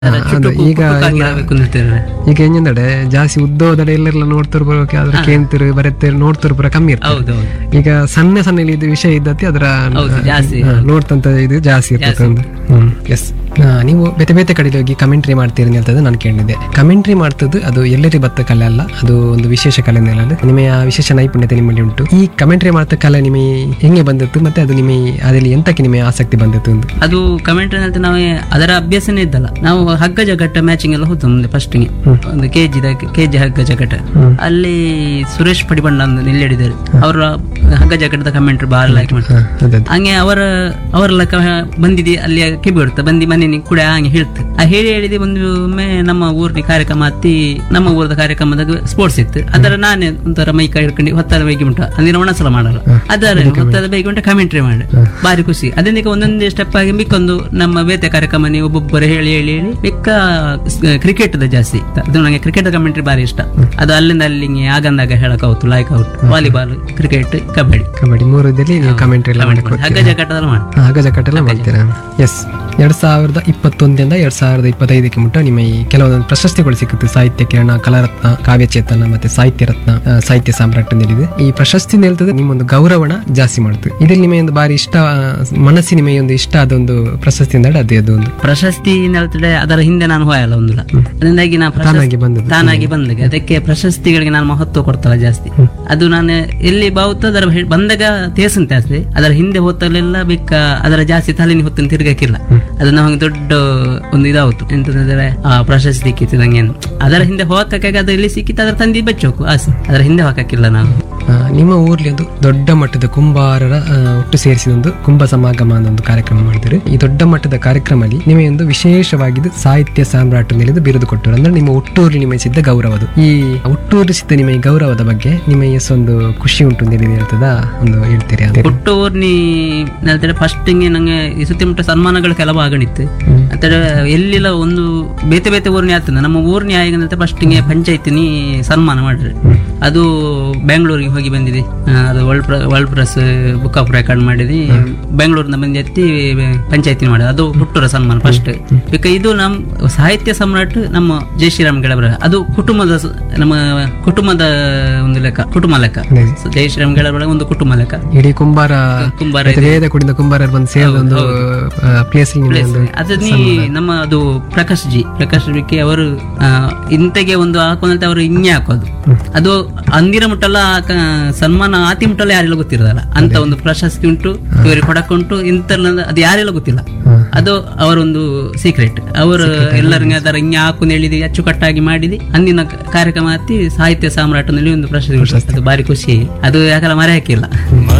ಅದರ ಅದು ಚುಟುಕು ಈಗ ಕುಟುಕಾಗಿರಬೇಕು ಅಂತಿರ್ತಾರೆ. ಈಗ ಹೆಂಗಂದಡೆ ಜಾಸ್ತಿ ಉದ್ದೋದಡೆ ಎಲ್ಲೆಲ್ಲ ನೋಡ್ತಿರ್ ಬರೋಕೆ ಅದ್ರ ಕೇಂತಿರು ಬರತ್ತೆ ನೋಡ್ತಿರ್ ಬರ ಕಮ್ಮಿ ಇರ್ತದೆ ಹೌದು ಹೌದು ಈಗ ಸಣ್ಣ ಸಣ್ಣ ಇದು ವಿಷಯ ಇದ್ದತಿ ಅದರ ಹೌದು, ಜಾಸ್ತಿ. ಹಾ, ನೋಡ್ತಂತ ಇದು ಜಾಸ್ತಿ ಇರ್ತದೆ ಒಂದು ಎಸ್ ನೀವು ಬೇತೆ ಬೇತೆ ಕಡೆ ಹೋಗಿ ಕಮೆಂಟ್ರಿ ಮಾಡ್ತೀರಿ ಅಂತದ್ದು ನಾನು ಕೇಳಿದ್ದೆ ಕಮೆಂಟ್ರಿ ಮಾಡ್ತದ್ದು ಅದು ಎಲ್ಲರಿ ಬತ್ತ ಕಲೆ ಅಲ್ಲ ಅದು ಒಂದು ವಿಶೇಷ ಕಲೆ ಅಲ್ಲ ನಿಮಗೆ ಆ ವಿಶೇಷ ನೈಪುಣ್ಯತೆ ನಿಮ್ಮಲ್ಲಿ ಉಂಟು ಈ ಕಮೆಂಟ್ರಿ ಮಾಡ್ತ ಕಲೆ ನಿಮಗೆ ಹೆಂಗೆ ಬಂದಿತ್ತು ಮತ್ತೆ ಅದು ನಿಮಗೆ ಅದರಲ್ಲಿ ಎಂತಕ್ಕೆ ನಿಮಗೆ ಆಸಕ್ತಿ ಬಂದಿತ್ತು ಅಂತ ಅದು ಕಮೆಂಟ್ ಅಂತ ನಾವು ಅದರ ಅಭ್ಯಾಸನೇ ಇದ್ದಲ್ಲ ನಾವು ಹಗ್ಗ ಜಗಟ್ಟ ಮ್ಯಾಚಿಂಗ್ ಎಲ್ಲ ಹೋಗ್ತು ಮುಂದೆ ಫಸ್ಟ್ ಗೆ ಒಂದು ಕೆಜಿ ಕೆಜಿ ಹಗ್ಗ ಜಗಟ ಅಲ್ಲಿ ಸುರೇಶ್ ಪಡಿಬಣ್ಣ ಒಂದು ನಿಲ್ಲಿಡಿದ್ದಾರೆ ಅವರ ಹಗ್ಗ ಜಗಟ್ಟದ ಕಮೆಂಟ್ ಬಾಳ ಲೈಕ್ ಮಾಡ್ತಾರೆ ಅದೇ ಹಂಗೆ ಅವರ ಅವರ ಲೆಕ್ಕ ಬಂದಿದೆ ಅಲ್ಲಿ ಕಿಬಿ ಬಿಡುತ್ತೆ ಬಂದು ಮನೆ ಕೂಡ ಹಂಗೆ ಹೇಳ್ತು ಆ ಹೇಳಿ ಹೇಳಿದೆ ಒಂದು ಒಮ್ಮೆ ನಮ್ಮ ಊರಿನ ಕಾರ್ಯಕ್ರಮ ಹತ್ತಿ ನಮ್ಮ ಊರದ ಕಾರ್ಯಕ್ರಮದಾಗ ಸ್ಪೋರ್ಟ್ಸ್ ಇತ್ತು ಅದರ ನಾನೇ ಒಂಥರ ಮೈಕ ಹಿಡ್ಕೊಂಡು ಹೊತ್ತಾದ ಬೈಗಿ ಉಂಟ ಅಂದಿನ ಒಣಸಲ ಮಾಡಲ್ಲ ಅದರ ಹೊತ್ತಾದ ಬೈಗಿ ಉಂಟ ಕಮೆಂಟ್ರಿ ಮಾಡಿ ಬಾರಿ ಖುಷಿ ಅದನ್ನ ಒಂದೊಂದೇ ಸ್ಟೆಪ್ ಆಗಿ ಮಿಕ್ಕೊಂದು ನಮ್ಮ ಬೇತೆ ಕಾರ್ಯಕ್ರಮ ನೀವು ಒಬ್ಬೊಬ್ಬರು ಹೇಳಿ ಹೇಳಿ ಹೇಳಿ ಮಿಕ್ಕ ಕ್ರಿಕೆಟ್ ಜಾಸ್ತಿ ಅದು ನನಗೆ ಕ್ರಿಕೆಟ್ ಕಮೆಂಟ್ರಿ ಬಾರಿ ಇಷ್ಟ ಅದು ಅಲ್ಲಿಂದ ಅಲ್ಲಿಗೆ ಆಗಂದಾಗ ಹೇಳಕ್ out like out volleyball cricket kabaddi kabaddi ಮೂರು ಇದ್ದಲ್ಲಿ ನೀವು ಕಮೆಂಟ್ರಿ ಎಲ್ಲ ಮಾಡಿ ಹಗ್ಗ ಜಗಟ್ಟದಲ್ಲಿ ಮಾಡಿ ಹಗ್ಗ ಜಕಟ್ಟೆಲ್ಲ ಮಾಡ್ತೀರಾ ಎಸ್ ಎರಡ್ ಸಾವಿರದ ಇಪ್ಪತ್ತೊಂದರಿಂದ ಎರಡ್ ಸಾವಿರದ ಇಪ್ಪತ್ತೈದಕ್ಕೆ ಮುಟ್ಟ ನಿಮ್ಮ ಈ ಕೆಲವೊಂದು ಪ್ರಶಸ್ತಿಗಳು ಸಿಕ್ಕುತ್ತೆ ಸಾಹಿತ್ಯ ಕಿರಣ ಕಲಾರತ್ನ ಕಾವ್ಯಚೇತನ ಮತ್ತೆ ಸಾಹಿತ್ಯ ರತ್ನ ಆ, ಸಾಹಿತ್ಯ ಸಾಮ್ರಾಟ್ ನೀಡಿದೆ ಈ ಪ್ರಶಸ್ತಿ ಹೇಳ್ತದೆ ನಿಮ್ಮೊಂದು ಗೌರವನ ಜಾಸ್ತಿ ಮಾಡ್ತದೆ ಇದ್ರಲ್ಲಿ ನಿಮಗೆ ಒಂದು ಬಾರಿ ಇಷ್ಟ ಆ, ಮನಸ್ಸಿನ ನಿಮಗೆ ಒಂದು ಇಷ್ಟ ಅದೊಂದು ಪ್ರಶಸ್ತಿ ಅಂದ್ರೆ ಅದೇ ಅದು ಒಂದು ಪ್ರಶಸ್ತಿ ಅಂತ ಹೇಳ್ತಾರೆ ಅದರ ಹಿಂದೆ ನಾನು ಹೋಯಲ್ಲ ಒಂದಿಲ್ಲ ಅದರಿಂದಾಗಿ ನಾ ಪ್ರಶಸ್ತಿ ತಾನಾಗಿ ಬಂದದ್ದು ತಾನಾಗಿ ಬಂದಾಗ ಅದಕ್ಕೆ ಪ್ರಶಸ್ತಿಗಳಿಗೆ ನಾನು ಮಹತ್ವ ಕೊಡ್ತಲ್ಲ ಜಾಸ್ತಿ ಅದು ನಾನು ಎಲ್ಲಿ ಬಾವುತ ಅದರ ಹೆ- ಬಂದಾಗ ತೇಸನ್ ಜಾಸ್ತಿ ಅದರ ಹಿಂದೆ ಹೊತ್ತಲ್ಲೆಲ್ಲ ಬೇಕ ಅದರ ಜಾಸ್ತಿ ತಲೆನಿ ಹೊತ್ತನ್ನು ತಿರ್ಗಕ್ಕಿಲ್ಲ ಅದು ನಮಗೆ ದೊಡ್ಡ ಒಂದು ಇದಾವತ್ತು ಎಂತಂದ್ರೆ ಆ ಪ್ರಶಸ್ತಿ ಸಿಕ್ಕಿತ್ತು ನಂಗೆ ಅದರ ಹಿಂದೆ ಹೋಗಕ್ಕಾಗ ಅದು ಎಲ್ಲಿ ಸಿಕ್ಕಿತ್ತು ಅದರ ತಂದಿ ಬೆಚ್ಚೋಕು ಆಸೆ ಅದರ ಹಿಂದೆ ಹೋಗಕ್ಕಿಲ್ಲ ನಾನು ಆ, ನಿಮ್ಮ ಊರ್ಲಿ ಒಂದು ದೊಡ್ಡ ಮಟ್ಟದ ಕುಂಬಾರರ ಆ, ಒಟ್ಟು ಸೇರಿಸಿದ ಒಂದು ಕುಂಭ ಸಮಾಗಮ ಅನ್ನೋ ಒಂದು ಕಾರ್ಯಕ್ರಮ ಮಾಡಿದ್ರು ಈ ದೊಡ್ಡ ಮಟ್ಟದ ಕಾರ್ಯಕ್ರಮದಲ್ಲಿ ನಿಮಗೆ ಒಂದು ವಿಶೇಷವಾಗಿದ್ದು ಸಾಹಿತ್ಯ ಸಾಮ್ರಾಟ್ ನಿಲಿದು ಬಿರುದು ಕೊಟ್ಟರು ಅಂದ್ರೆ ನಿಮ್ಮ ಹುಟ್ಟೂರು ನಿಮಗೆ ಸಿದ್ದ ಗೌರವದು ಈ ಹುಟ್ಟೂರು ಸಿದ್ದ ನಿಮ್ಮ ಈ ಗೌರವದ ಬಗ್ಗೆ ನಿಮಗೆ ಎಷ್ಟೊಂದು ಖುಷಿ ಉಂಟು ಅಂತ ಹೇಳಿ ಹೇಳ್ತದ ಒಂದು ಹೇಳ್ತೀರಿ ಅದೇ ಹುಟ್ಟು ಊರ್ನಿ ಹೇಳ್ತಾರೆ ಫಸ್ಟ್ ನಂಗೆ ಈ ಸುತ್ತಿ ಮುಟ್ಟ ಸನ್ಮಾನಗಳು ಕೆಲವು ಆಗಣಿತ್ತು ಅಂತಾರೆ ಎಲ್ಲಿಲ್ಲ ಒಂದು ಬೇತೆ ಬೇತೆ ಊರ್ನಿ ಆಗ್ತದೆ ನಮ್ಮ ಊರ್ನಿ ಆಗಿ ಫಸ್ಟಿಗೆ ಪಂಚಾಯತಿನಿ ಸನ್ಮಾನ ಮಾಡ್ರಿ ಅದು ಬೆಂಗಳೂರಿಗೆ ಹೋಗಿ ಬಂದಿದೆ ಆ, ಅದು ವರ್ಲ್ಡ್ ಪ್ರ world press book of record ಮಾಡಿದಿ ಬೆಂಗಳೂರಿನ ಬಂದು ಎತ್ತಿ ಪಂಚಾಯತಿ ಮಾಡಿದ ಅದು ಹುಟ್ಟೂರ ಸನ್ಮಾನ ಫಸ್ಟ್ ಬಿಕ ಇದು ನಮ್ಮ ಸಾಹಿತ್ಯ ಸಮ್ರಾಟ್ ನಮ್ಮ ಜೈ ಶ್ರೀರಾಮ್ ಗೆಳಬರ ಅದು ಕುಟುಂಬದ ಸ- ನಮ್ಮ ಕುಟುಂಬದ ಒಂದು ಲೆಕ್ಕ ಕುಟುಂಬ ಲೆಕ್ಕ ಅದೇ. ಜೈ ಶ್ರೀರಾಮ್ ಗೆಳಬರ ಒಂದು ಕುಟುಂಬ ಲೆಕ್ಕ ಇಡೀ ಕುಂಬಾರ ಕುಂಬಾರ ಮತ್ತೆ ವೇದ ಕುಡಿದ ಕುಂಬಾರರು ಬಂದು ಸೇರಿದ ಒಂದು ಪ್ಲೇಸ್ ನಿಮಗೆ ಒಂದು ಅದು ನೀ ನಮ್ಮ ಅದು ಪ್ರಕಾಶ್ ಜಿ ಪ್ರಕಾಶ್ ಬಿಕ್ಕೆ ಅವರು ಆ, ಇಂತೆಗೆ ಒಂದು ಹಾಕೊಂಡಂತೆ ಅವರು ಹಿಂಗೆ ಹಾಕೋದು ಅದು ಅಂದಿರ ಮುಟ್ಟಲ್ಲ ಆ ಕ- ಸನ್ಮಾನ ಆತಿ ಮುಟ್ಟಲ್ಲ ಯಾರೆಲ್ಲ ಗೊತ್ತಿರೋದಲ್ಲ ಅಂತ ಒಂದು ಪ್ರಶಸ್ತಿ ಉಂಟು ಇವರಿಗೆ ಕೊಡಕ್ಕುಂಟು ಇಂತೆಲ್ಲ ಅದು ಯಾರೆಲ್ಲ ಗೊತ್ತಿಲ್ಲ ಅದು ಅವರೊಂದು ಸೀಕ್ರೆಟ್ ಅವರು ಎಲ್ಲರಿಗೆ ಅದರ ಹಿಂಗೆ ಹಾಕೊಂಡು ಹೇಳಿದಿ ಅಚ್ಚುಕಟ್ಟಾಗಿ ಮಾಡಿದಿ ಅಂದಿನ ಕ- ಕಾರ್ಯಕ್ರಮ ಹತ್ತಿ ಸಾಹಿತ್ಯ ಸಾಮ್ರಾಟನಲ್ಲಿ ಒಂದು ಪ್ರಶಸ್ತಿ ಕೊಡ್ತಾರೆ. ಅದು ಬಾರಿ ಖುಷಿ ಅದು ಯಾಕಲ್ಲ ಮರೆ ಹಾಕಿಲ್ಲ